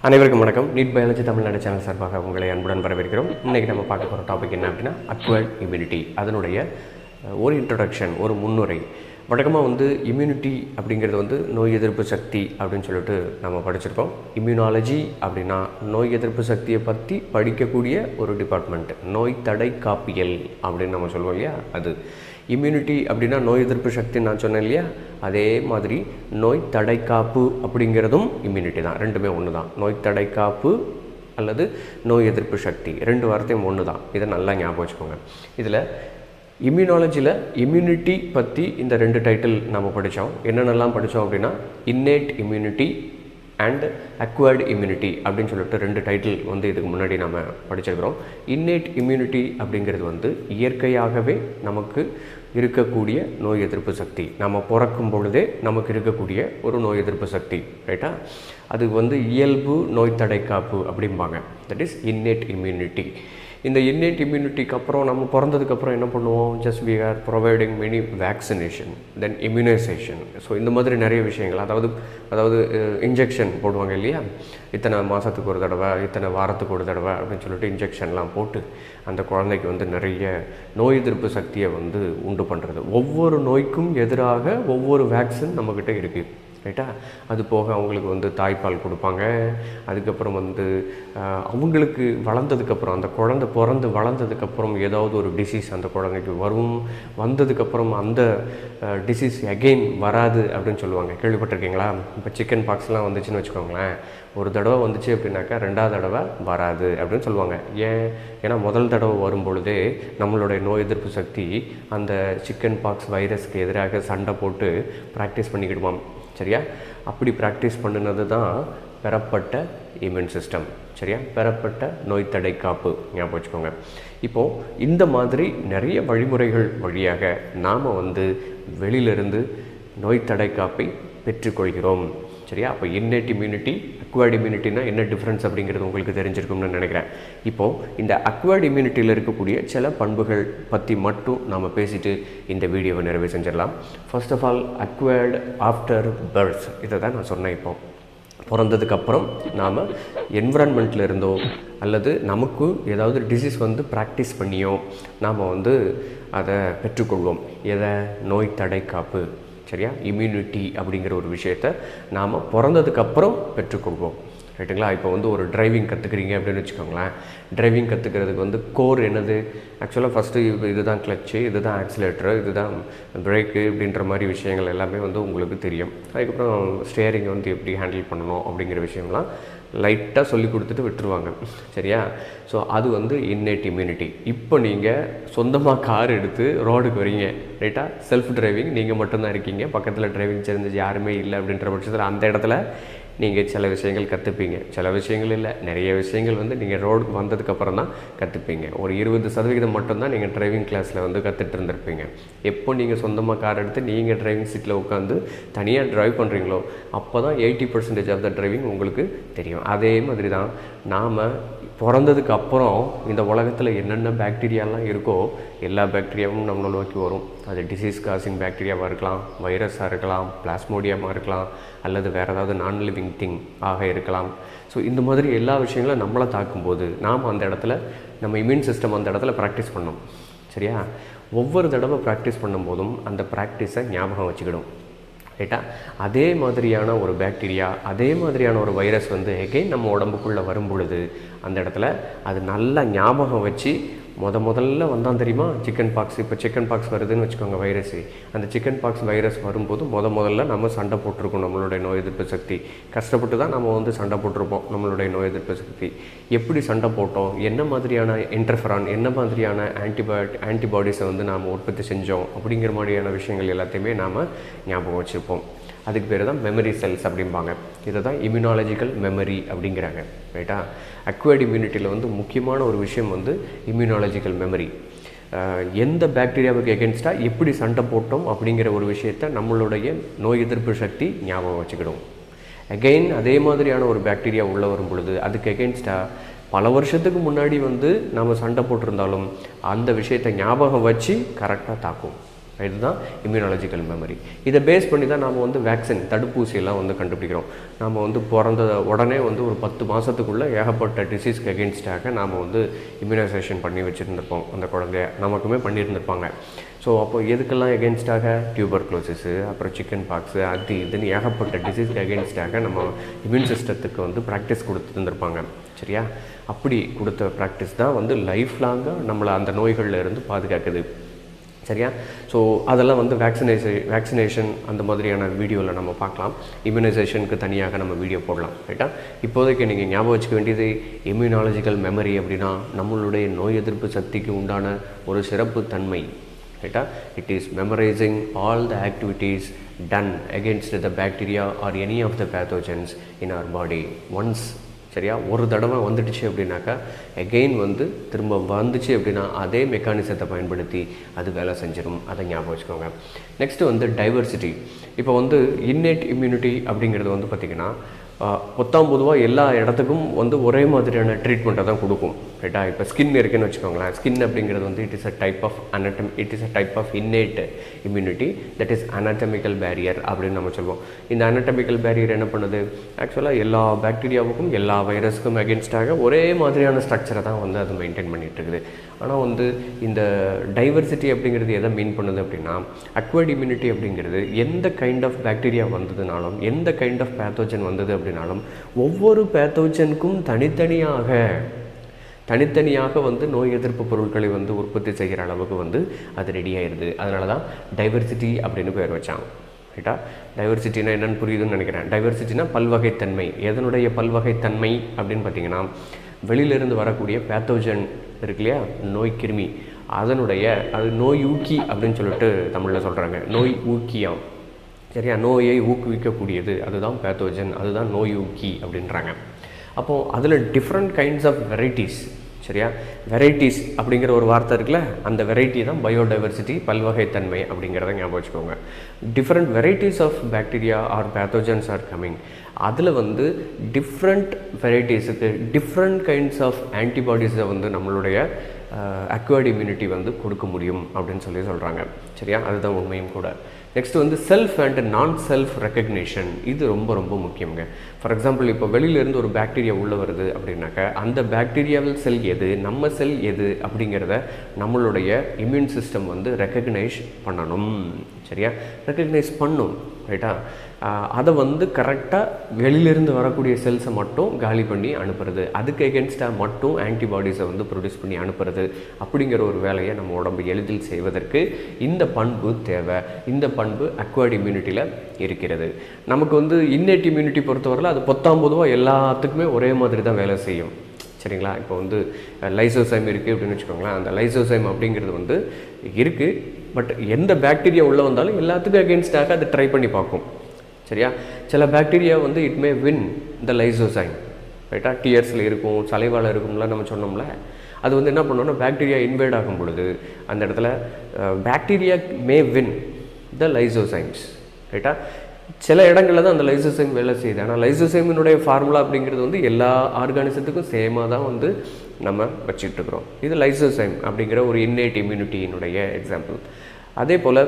அனைவருக்கும் வணக்கம் NEET biology Tamil Nadu channel சார்பாக உங்களை அன்புடன் வரவேற்கிறோம் இன்றைக்கி நம்ம பார்க்க போகிற டாபிக் என்ன அப்படின்னா அக்வர்ட் இம்யூனிட்டி அதனுடைய அஹ், ஒரு இன்ட்ரடக்ஷன் ஒரு முன்னுரை வழக்கமாக வந்து இம்யூனிட்டி அப்படிங்கிறது வந்து நோய் எதிர்ப்பு சக்தி அப்படின்னு சொல்லிட்டு நம்ம படிச்சிருக்கோம் இம்யூனாலஜி அப்படின்னா நோய் எதிர்ப்பு சக்தியை பற்றி படிக்கக்கூடிய ஒரு டிபார்ட்மெண்ட் நோய் தடை காப்பியல் அப்படின்னு நம்ம சொல்லுவோம் இல்லையா அது இம்யூனிட்டி அப்படின்னா நோய் எதிர்ப்பு சக்தி நான் சொன்னேன் இல்லையா அதே மாதிரி நோய் தடைக்காப்பு அப்படிங்கிறதும் இம்யூனிட்டி தான் ரெண்டுமே ஒன்று தான் நோய் தடைக்காப்பு அல்லது நோய் எதிர்ப்பு சக்தி ரெண்டு வார்த்தையும் ஒன்று தான் இதை நல்லா ஞாபகம் வச்சுக்கோங்க இதில் இம்யூனாலஜியில் இம்யூனிட்டி பற்றி இந்த ரெண்டு டைட்டில் நம்ம படித்தோம் என்னென்னலாம் படித்தோம் அப்படின்னா innate immunity and acquired immunity அப்படின்னு சொல்லிட்டு ரெண்டு டைட்டில் வந்து இதுக்கு முன்னாடி நம்ம படிச்சிருக்கிறோம் இன்னேட் இம்யூனிட்டி அப்படிங்கிறது வந்து இயற்கையாகவே நமக்கு இருக்கக்கூடிய நோய் எதிர்ப்பு சக்தி நம்ம பிறக்கும் பொழுதே நமக்கு இருக்கக்கூடிய ஒரு நோய் எதிர்ப்பு சக்தி ரைட்டா அது வந்து இயல்பு நோய் தடைக்காப்பு அப்படிம்பாங்க தட் இஸ் இன்னேட் இம்யூனிட்டி இந்த இன்னேட் இம்யூனிட்டிக்கு அப்புறம் நம்ம பிறந்ததுக்கப்புறம் என்ன பண்ணுவோம் just we are providing many vaccination then immunisation so இந்த மாதிரி நிறைய விஷயங்கள் அதாவது அதாவது இன்ஜெக்ஷன் போடுவாங்க இல்லையா இத்தனை மாதத்துக்கு ஒரு தடவை இத்தனை வாரத்துக்கு ஒரு தடவை அப்படின்னு சொல்லிட்டு இன்ஜெக்ஷன்லாம் போட்டு அந்த குழந்தைக்கு வந்து நிறைய நோய் எதிர்ப்பு சக்தியை வந்து உண்டு பண்ணுறது ஒவ்வொரு நோய்க்கும் எதிராக ஒவ்வொரு வேக்சின் நம்மக்கிட்ட இருக்குது ரைட்டா அது போக அவங்களுக்கு வந்து தாய்ப்பால் கொடுப்பாங்க அதுக்கப்புறம் வந்து ஆஹ், அவங்களுக்கு வளர்ந்ததுக்கப்புறம் அந்த குழந்தை பிறந்து வளர்ந்ததுக்கப்புறம் ஏதாவது ஒரு டிசீஸ் அந்த குழந்தைக்கு வரும் வந்ததுக்கப்புறம் அந்த டிசீஸ் அகெயின் வராது அப்படின்னு சொல்லுவாங்க கேள்விப்பட்டிருக்கீங்களா இப்போ சிக்கன் பாக்ஸ்லாம் வந்துச்சுன்னு வச்சுக்கோங்களேன் ஒரு தடவை வந்துச்சு அப்படின்னாக்கா ரெண்டாவது தடவை வராது அப்படின்னு சொல்லுவாங்க ஏன் ஏன்னா முதல் தடவை வரும் பொழுதே நம்மளுடைய நோய் எதிர்ப்பு சக்தி அந்த சிக்கன் பாக்ஸ் வைரஸ்க்கு எதிராக சண்டை போட்டு ப்ராக்டிஸ் பண்ணிக்கிடுமாம் சரியா அப்படி ப்ராக்டிஸ் பண்ணினது தான் பெறப்பட்ட இம்யூன் சிஸ்டம் சரியா பெறப்பட்ட நோய் தடை காப்பு ஞாபகம் வச்சுக்கோங்க இப்போது இந்த மாதிரி நிறைய வழிமுறைகள் வழியாக நாம் வந்து வெளியிலிருந்து நோய் தடை காப்பை பெற்றுக்கொள்கிறோம் சரியா அப்போ இன்னேட் இம்யூனிட்டி அக்வர்ட் இம்யூனிட்டினா என்ன டிஃப்ரென்ஸ் அப்படிங்கிறது உங்களுக்கு தெரிஞ்சிருக்கும்னு நினைக்கிறேன் இப்போது இந்த அக்வர்ட் இம்யூனிட்டியில் இருக்கக்கூடிய சில பண்புகள் பற்றி மட்டும் நாம் பேசிட்டு இந்த வீடியோவை நிறைவு செஞ்சிடலாம் first of all acquired after birth இதை தான் நான் சொன்னேன் இப்போ பிறந்ததுக்கப்புறம் நாம் என்விரான்மெண்ட்டில் இருந்தோ அல்லது நமக்கு ஏதாவது டிசீஸ் வந்து ப்ராக்டிஸ் பண்ணியோ நாம் வந்து அதை பெற்றுக்கொள்வோம் எதை நோய் தடை காப்பு சரியா இம்யூனிட்டி அப்படிங்கிற ஒரு விஷயத்த நாம் பிறந்ததுக்கப்புறம் பெற்றுக்கொள்வோம் ரைட்டுங்களா இப்போ வந்து ஒரு டிரைவிங் கற்றுக்குறீங்க அப்படின்னு வச்சுக்கோங்களேன் டிரைவிங் கற்றுக்கிறதுக்கு வந்து கோர் என்னது ஆக்சுவலாக ஃபஸ்ட்டு இதுதான் கிளச்சு இதுதான் ஆக்சிலேட்டரு இதுதான் பிரேக்கு இப்படின்ற மாதிரி விஷயங்கள் எல்லாமே வந்து உங்களுக்கு தெரியும் அதுக்கப்புறம் ஸ்டேரிங்கை வந்து எப்படி ஹேண்டில் பண்ணணும் அப்படிங்கிற விஷயம்லாம் லைட்டாக சொல்லி கொடுத்துட்டு விட்டுருவாங்க சரியா ஸோ அது வந்து இன்னேட் இம்யூனிட்டி இப்போ நீங்கள் சொந்தமாக கார் எடுத்து ரோடுக்கு வரீங்க ரைட்டா செல்ஃப் டிரைவிங் நீங்கள் மட்டும்தான் இருக்கீங்க பக்கத்தில் டிரைவிங் தெரிஞ்சது யாருமே இல்லை அப்படின்ற பட்சத்தில் அந்த இடத்துல நீங்கள் சில விஷயங்கள் கற்றுப்பீங்க சில விஷயங்கள் இல்லை நிறைய விஷயங்கள் வந்து நீங்கள் ரோடுக்கு வந்ததுக்கப்புறம் தான் கற்றுப்பீங்க ஒரு இருபது சதவிகிதம் மட்டும்தான் நீங்கள் டிரைவிங் கிளாஸில் வந்து கற்றுட்டு இருந்திருப்பீங்க எப்போ நீங்கள் சொந்தமாக கார் எடுத்து நீங்கள் டிரைவிங் சீட்டில் உட்காந்து தனியாக டிரைவ் பண்ணுறீங்களோ அப்போ தான் eighty percentage of the driving உங்களுக்கு தெரியும் அதே மாதிரி தான் நாம் பிறந்ததுக்கு அப்புறம் இந்த உலகத்தில் என்னென்ன பாக்டீரியாலாம் இருக்கோ எல்லா பாக்டீரியாவும் நம்மளை நோக்கி வரும் அது டிசீஸ் காசிங் பாக்டீரியாவாக இருக்கலாம் வைரஸாக இருக்கலாம் பிளாஸ்மோடியமாக இருக்கலாம் அல்லது வேறு ஏதாவது நான் லிவிங் திங் ஆக இருக்கலாம் ஸோ இந்த மாதிரி எல்லா விஷயங்களும் நம்மளை தாக்கும்போது நாம் அந்த இடத்துல நம்ம இம்யூன் சிஸ்டம் அந்த இடத்துல ப்ராக்டிஸ் பண்ணோம் சரியா ஒவ்வொரு தடவை ப்ராக்டிஸ் பண்ணும்போதும் அந்த ப்ராக்டிஸை ஞாபகம் வச்சுக்கிடும் ரைட்டா அதே மாதிரியான ஒரு பாக்டீரியா அதே மாதிரியான ஒரு வைரஸ் வந்து எகைன் நம்ம உடம்புக்குள்ளே வரும் பொழுது அந்த இடத்துல அது நல்லா ஞாபகம் வச்சு முத முதல்ல வந்தான் தெரியுமா சிக்கன் பாக்ஸ் இப்போ சிக்கன் பாக்ஸ் வருதுன்னு வச்சுக்கோங்க வைரஸ் அந்த சிக்கன் பாக்ஸ் வைரஸ் வரும்போது முத முதல்ல நம்ம சண்டை போட்டிருக்கோம் நம்மளுடைய நோய் எதிர்ப்பு சக்தி கஷ்டப்பட்டு தான் நம்ம வந்து சண்டை போட்டிருப்போம் நம்மளுடைய நோய் எதிர்ப்பு சக்தி எப்படி சண்டை போட்டோம் என்ன மாதிரியான இன்டர்ஃபரான் என்ன மாதிரியான ஆன்டிபயோட் ஆன்டிபாடிஸை வந்து நாம் உற்பத்தி செஞ்சோம் அப்படிங்கிற மாதிரியான விஷயங்கள் எல்லாத்தையுமே நாம் ஞாபகம் வச்சுருப்போம் அதுக்கு பேர் தான் மெமரி செல்ஸ் அப்படிம்பாங்க இதை தான் இம்யூனாலஜிக்கல் மெமரி அப்படிங்கிறாங்க ரைட்டா அக்வர்ட் இம்யூனிட்டியில் வந்து முக்கியமான ஒரு விஷயம் வந்து இம்யூனாலஜிக்கல் மெமரி எந்த பாக்டீரியாவுக்கு எகென்ஸ்டாக எப்படி சண்டை போட்டோம் அப்படிங்கிற ஒரு விஷயத்தை நம்மளுடைய நோய் எதிர்ப்பு சக்தி ஞாபகம் வச்சுக்கிடும் அகெயின் அதே மாதிரியான ஒரு பாக்டீரியா உள்ளே வரும் பொழுது அதுக்கு எகென்ஸ்டாக பல வருஷத்துக்கு முன்னாடி வந்து நம்ம சண்டை போட்டிருந்தாலும் அந்த விஷயத்தை ஞாபகம் வச்சு கரெக்டாக தாக்கும் இதுதான் இம்யூனாலஜிக்கல் மெமரி இதை பேஸ் பண்ணி தான் நாம் வந்து வேக்சின் தடுப்பூசியெல்லாம் வந்து கண்டுபிடிக்கிறோம் நாம் வந்து பிறந்த உடனே வந்து ஒரு பத்து மாதத்துக்குள்ளே ஏகப்பட்ட டிசீஸ்க்கு அகெயின்ஸ்டாக நாம் வந்து இம்யூனைசேஷன் பண்ணி வச்சுருந்துருப்போம் அந்த குழந்தைய நமக்குமே பண்ணியிருந்திருப்பாங்க ஸோ அப்போ எதுக்கெல்லாம் எகென்ஸ்டாக டியூபர் க்ளோசிஸு அப்புறம் சிக்கன் பாக்ஸு அது இதுன்னு ஏகப்பட்ட டிசீஸ்க்கு அகெயின்ஸ்டாக நம்ம இம்யூன் சிஸ்டத்துக்கு வந்து ப்ராக்டிஸ் கொடுத்துருந்துருப்பாங்க சரியா அப்படி கொடுத்த ப்ராக்டிஸ் தான் வந்து லைஃப் லாங்காக நம்மளை அந்த நோய்களில் இருந்து பாதுகாக்குது சரியா ஸோ அதெல்லாம் வந்து வேக்சினேஷன் வேக்சினேஷன் அந்த மாதிரியான வீடியோவில் நம்ம பார்க்கலாம் இம்யூனைசேஷனுக்கு தனியாக நம்ம வீடியோ போடலாம் ரைட்டா இப்போதைக்கு நீங்கள் ஞாபகம் வச்சுக்க வேண்டியது இம்யூனாலஜிக்கல் மெமரி அப்படின்னா நம்மளுடைய நோய் எதிர்ப்பு சக்திக்கு உண்டான ஒரு சிறப்பு தன்மை ரைட்டா it is memorising all the activities done against the bacteria or any of the pathogens in our body once சரியா ஒரு தடவை வந்துடுச்சு அப்படின்னாக்கா எகெயின் வந்து திரும்ப வந்துச்சு அப்படின்னா அதே மெக்கானிசத்தை பயன்படுத்தி அது வேலை செஞ்சிடும் அதை ஞாபகம் வச்சுக்கோங்க நெக்ஸ்ட்டு வந்து டைவர்சிட்டி இப்போ வந்து இன்னேட் இம்யூனிட்டி அப்படிங்கிறது வந்து பார்த்திங்கன்னா பொத்தாம் பொதுவாக எல்லா இடத்துக்கும் வந்து ஒரே மாதிரியான ட்ரீட்மெண்ட்டை தான் கொடுக்கும் ரைட்டா இப்போ ஸ்கின் இருக்குன்னு வச்சுக்கோங்களேன் ஸ்கின் அப்படிங்கிறது வந்து it is a type of anatomy it is a type of innate immunity that is anatomical barrier அப்படின்னு நம்ம சொல்லுவோம் இந்த anatomical பேரியர் என்ன பண்ணுது ஆக்சுவலாக எல்லா பாக்டீரியாவுக்கும் எல்லா வைரஸுக்கும் அகேன்ஸ்டாக ஒரே மாதிரியான ஸ்ட்ரக்சரை தான் வந்து அது மெயின்டைன் பண்ணிட்டு இருக்குது ஆனால் வந்து இந்த டைவர்சிட்டி அப்படிங்கிறது எதை மீன் பண்ணுது அப்படின்னா அக்வர்ட் இம்யூனிட்டி அப்படிங்கிறது எந்த கைண்ட் ஆஃப் பாக்டீரியா வந்ததுனாலும் எந்த கைண்ட் ஆஃப் பேத்தோஜன் வந்தது அப்படின்னாலும் ஒவ்வொரு பேத்தோஜனுக்கும் தனித்தனியாக தனித்தனியாக வந்து நோய் எதிர்ப்பு பொருட்களை வந்து உற்பத்தி செய்கிற அளவுக்கு வந்து அது ரெடி ஆயிடுது அதனால தான் டைவர்சிட்டி அப்படின்னு பேர் வச்சாங்க ரைட்டா டைவர்சிட்டினா என்னன்னு புரியுதுன்னு நினைக்கிறேன் டைவர்சிட்டினா பல்வகைத்தன்மை எதனுடைய பல்வகைத்தன்மை அப்படின்னு பார்த்தீங்கன்னா வெளியிலிருந்து வரக்கூடிய பேத்தோஜன் இருக்கு இல்லையா நோய் கிருமி அதனுடைய அது நோய் ஊக்கி அப்படின்னு சொல்லிட்டு தமிழில் சொல்கிறாங்க நோய் ஊக்கியாம் சரியா நோயை ஊக்குவிக்கக்கூடியது அதுதான் பேத்தோஜன் அதுதான் நோய் ஊக்கி அப்படின்றாங்க அப்போது அதில் டிஃப்ரெண்ட் கைண்ட்ஸ் ஆஃப் வெரைட்டிஸ் சரியா வெரைட்டிஸ் அப்படிங்கிற ஒரு வார்த்தை இருக்குல்ல அந்த வெரைட்டி தான் பயோடைவர்சிட்டி பல்வகைத்தன்மை அப்படிங்கிறத ஞாபகம் வச்சுக்கோங்க different varieties of bacteria or pathogens are coming அதில் வந்து டிஃப்ரெண்ட் வெரைட்டிஸுக்கு டிஃப்ரெண்ட் கைண்ட்ஸ் ஆஃப் ஆன்டிபாடிஸை வந்து நம்மளுடைய அக்வர்ட் இம்யூனிட்டி வந்து கொடுக்க முடியும் அப்படின்னு சொல்லி சொல்கிறாங்க சரியா அதுதான் உண்மையும் கூட நெக்ஸ்ட் வந்து self and non self recognition இது ரொம்ப ரொம்ப முக்கியங்க ஃபார் எக்ஸாம்பிள் இப்போ வெளியிலேருந்து ஒரு பாக்டீரியா உள்ளே வருது அப்படின்னாக்க அந்த பாக்டீரியாவில் செல் எது நம்ம செல் எது அப்படிங்கிறத நம்மளுடைய இம்யூன் சிஸ்டம் வந்து ரெக்கக்னைஸ் பண்ணணும் சரியா ரெக்கக்னைஸ் பண்ணும் ரைட்டா அதை வந்து கரெக்டாக வெளியிலேருந்து வரக்கூடிய செல்ஸை மட்டும் காலி பண்ணி அனுப்புறது அதுக்கு எகென்ஸ்டாக மட்டும் ஆன்டிபாடிஸை வந்து ப்ரொடியூஸ் பண்ணி அனுப்புறது அப்படிங்கிற ஒரு வேலையை நம்ம உடம்பு எளிதில் செய்வதற்கு இந்த பண்பு தேவை இந்த பண்பு அக்வர்ட் இம்யூனிட்டியில் இருக்கிறது நமக்கு வந்து இன்னேட் இம்யூனிட்டி பொறுத்தவரையில் அது பொத்தாம் பொதுவாக எல்லாத்துக்குமே ஒரே மாதிரி தான் வேலை செய்யும் சரிங்களா இப்போ வந்து லைசோசைம் இருக்குது அப்படின்னு வச்சுக்கோங்களேன் அந்த லைசோசைம் அப்படிங்கிறது வந்து இருக்குது பட் எந்த பாக்டீரியா உள்ளே வந்தாலும் எல்லாத்துக்கும் அகேன்ஸ்டாக அது ட்ரை பண்ணி பார்க்கும் சரியா சில பாக்டீரியா வந்து it may win the lysozyme ரைட்டா டியர்ஸில் இருக்கும் சலைவால் இருக்கும்லாம் நம்ம சொன்னோம்ல அது வந்து என்ன பண்ணோம்னா பாக்டீரியா இன்வைட் ஆகும் பொழுது அந்த இடத்துல பாக்டீரியா மே வின் த லைசோசைம்ஸ் ரைட்டா சில இடங்களில் தான் அந்த லைசோசைம் வேலை செய்யுது ஆனால் லைசோசைமினுடைய ஃபார்முலா அப்படிங்கிறது வந்து எல்லா ஆர்கானிசத்துக்கும் சேமாக தான் வந்து நம்ம வச்சிட்ருக்குறோம் இது லைசோசைம் அப்படிங்கிற ஒரு இன்னேட் இம்யூனிட்டியினுடைய எக்ஸாம்பிள் அதே போல்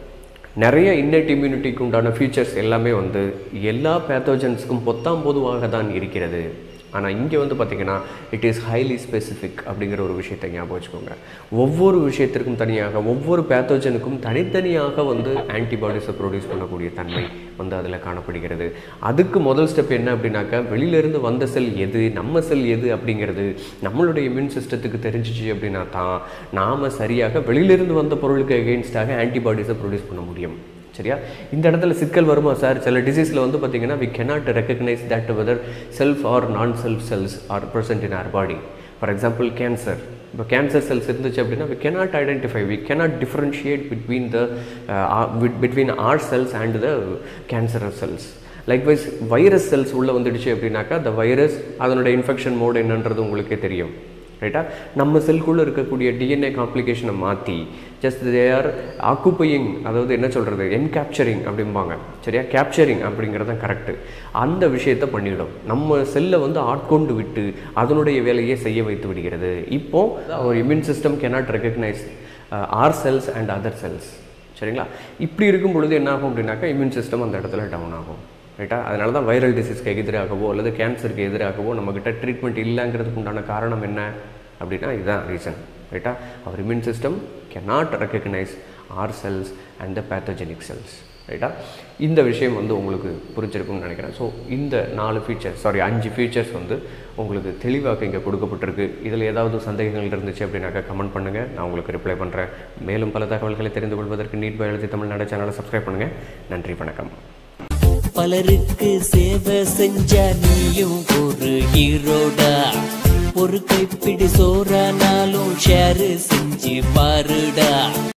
நிறைய இன்னேட் இம்யூனிட்டிக்கு உண்டான ஃபீச்சர்ஸ் எல்லாமே வந்து எல்லா பேத்தோஜன்ஸுக்கும் பொத்தாம் பொதுவாக தான் இருக்கிறது ஆனால் இங்கே வந்து பார்த்திங்கன்னா இட் இஸ் ஹைலி ஸ்பெசிஃபிக் அப்படிங்கிற ஒரு விஷயத்தை ஞாபகம் வச்சுக்கோங்க ஒவ்வொரு விஷயத்திற்கும் தனியாக ஒவ்வொரு பேத்தோஜனுக்கும் தனித்தனியாக வந்து ஆன்டிபாடிஸை ப்ரொடியூஸ் பண்ணக்கூடிய தன்மை வந்து அதில் காணப்படுகிறது அதுக்கு முதல் ஸ்டெப் என்ன அப்படின்னாக்கா வெளியிலேருந்து வந்த செல் எது நம்ம செல் எது அப்படிங்கிறது நம்மளுடைய இம்யூன் சிஸ்டத்துக்கு தெரிஞ்சிச்சு அப்படின்னா தான் நாம் சரியாக வெளியிலிருந்து வந்த பொருளுக்கு எகெயின்ஸ்டாக ஆன்டிபாடிஸை ப்ரொடியூஸ் பண்ண முடியும் சரியா இந்த இடத்துல சிக்கல் வருமா சார் சில டிசீஸில் வந்து பார்த்தீங்கன்னா we cannot recognize that whether self or non self cells are present in our body for example cancer இப்போ கேன்சர் செல்ஸ் இருந்துச்சு அப்படின்னா we cannot identify we cannot differentiate between the uh, between our cells and the cancerous cells likewise virus cells உள்ளே வந்துடுச்சு அப்படின்னாக்கா the virus அதனுடைய infection mode என்னன்றது உங்களுக்கே தெரியும் ரைட்டா நம்ம செல்குள்ளே இருக்கக்கூடிய டிஎன்ஏ காம்ப்ளிகேஷனை மாற்றி ஜஸ்ட் தே ஆர் ஆக்குப்பையிங் அதாவது என்ன சொல்கிறது என்கேப்சரிங் அப்படிம்பாங்க சரியா கேப்சரிங் அப்படிங்கிறது தான் கரெக்டு அந்த விஷயத்தை பண்ணிவிடும் நம்ம செல்லை வந்து ஆட்கொண்டு விட்டு அதனுடைய வேலையை செய்ய வைத்து விடுகிறது இப்போ ஒரு immune system cannot recognize our cells and other cells சரிங்களா இப்படி இருக்கும் பொழுது என்ன ஆகும் அப்படின்னாக்கா இம்யூன் சிஸ்டம் அந்த இடத்துல டவுன் ஆகும் ரைட்டா அதனால தான் வைரல் டிசீஸ்க்கு எதிராகவோ அல்லது கேன்சருக்கு எதிராகவோ நம்மக்கிட்ட ட்ரீட்மெண்ட் இல்லைங்கிறதுக்கு உண்டான காரணம் என்ன அப்படின்னா இதுதான் ரீசன் ரைட்டா our immune system can not recognise our cells and the pathogenic cells ரைட்டா இந்த விஷயம் வந்து உங்களுக்கு புரிஞ்சிருக்கும்னு நினைக்கிறேன் ஸோ இந்த நாலு ஃபீச்சர்ஸ் சாரி அஞ்சு ஃபீச்சர்ஸ் வந்து உங்களுக்கு தெளிவாக இங்கே கொடுக்கப்பட்டிருக்கு இதில் ஏதாவது சந்தேகங்கள் இருந்துச்சு அப்படின்னாக்கா கமெண்ட் பண்ணுங்கள் நான் உங்களுக்கு ரிப்ளை பண்ணுறேன் மேலும் பல தகவல்களை தெரிந்து கொள்வதற்கு நீட் பயாலஜி தமிழ்நாடு சேனலை சப்ஸ்கிரைப் பண்ணுங்கள் நன்றி வணக்கம் பலருக்கு சேவை செஞ்ச நீயும் ஒரு ஹீரோடா ஒரு கைப்பிடி சோறானாலும் ஷேர் செஞ்சு பாருடா